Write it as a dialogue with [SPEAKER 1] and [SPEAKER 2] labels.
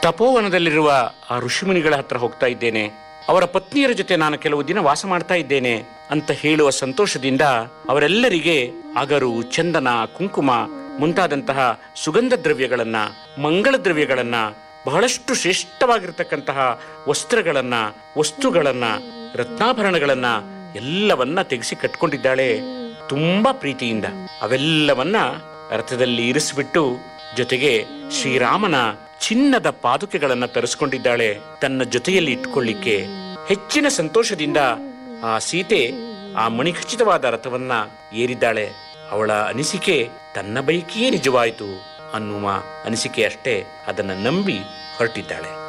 [SPEAKER 1] ತಪೋವನದಲ್ಲಿರುವ ಆ ಋಷಿಮುನಿಗಳ ಹತ್ರ ಹೋಗ್ತಾ ಇದ್ದೇನೆ ಅವರ ಪತ್ನಿಯರ ಜೊತೆ ನಾನು ಕೆಲವು ದಿನ ವಾಸ ಮಾಡ್ತಾ ಇದ್ದೇನೆ ಅಂತ ಹೇಳುವ ಸಂತೋಷದಿಂದ ಅವರೆಲ್ಲರಿಗೆ ಅಗರು ಚಂದನ ಕುಂಕುಮ ಮುಂತಾದಂತಹ ಸುಗಂಧ ದ್ರವ್ಯಗಳನ್ನ ಮಂಗಳ ದ್ರವ್ಯಗಳನ್ನ ಬಹಳಷ್ಟು ಶ್ರೇಷ್ಠವಾಗಿರ್ತಕ್ಕಂತಹ ವಸ್ತ್ರಗಳನ್ನ ವಸ್ತುಗಳನ್ನ ರತ್ನಾಭರಣಗಳನ್ನ ಎಲ್ಲವನ್ನ ತೆಗೆಸಿ ಕಟ್ಕೊಂಡಿದ್ದಾಳೆ ತುಂಬಾ ಪ್ರೀತಿಯಿಂದ ಅವೆಲ್ಲವನ್ನ ರಥದಲ್ಲಿ ಇರಿಸಿಬಿಟ್ಟು ಜೊತೆಗೆ ಶ್ರೀರಾಮನ ಚಿನ್ನದ ಪಾದುಕೆಗಳನ್ನ ತರಿಸ್ಕೊಂಡಿದ್ದಾಳೆ ತನ್ನ ಜೊತೆಯಲ್ಲಿ ಇಟ್ಕೊಳ್ಳಿಕ್ಕೆ ಹೆಚ್ಚಿನ ಸಂತೋಷದಿಂದ ಆ ಸೀತೆ ಆ ಮಣಿಖಚಿತವಾದ ರಥವನ್ನ ಏರಿದ್ದಾಳೆ ಅವಳ ಅನಿಸಿಕೆ ತನ್ನ ಬೈಕಿಯೇ ನಿಜವಾಯಿತು ಅನ್ನುವ ಅನಿಸಿಕೆ ಅಷ್ಟೇ ಅದನ್ನ ನಂಬಿ ಹೊರಟಿದ್ದಾಳೆ